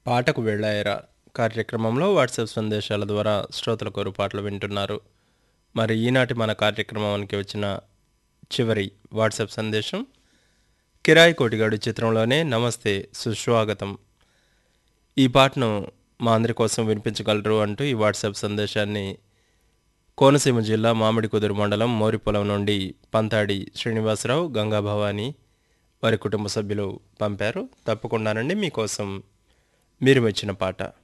పాటకు వెళ్ళాయరా కార్యక్రమంలో వాట్సాప్ సందేశాల ద్వారా శ్రోతల కోరు పాటలు వింటున్నారు మరి ఈనాటి మన కార్యక్రమానికి వచ్చిన చివరి వాట్సాప్ సందేశం కిరాయి కోటిగాడు చిత్రంలోనే నమస్తే సుస్వాగతం ఈ పాటను మా అందరి కోసం వినిపించగలరు అంటూ ఈ వాట్సాప్ సందేశాన్ని కోనసీమ జిల్లా మామిడి కుదురు మండలం మోరిపొలం నుండి పంతాడి శ్రీనివాసరావు గంగా భవాని వారి కుటుంబ సభ్యులు పంపారు తప్పకుండానండి మీకోసం మీరు మెచ్చిన పాట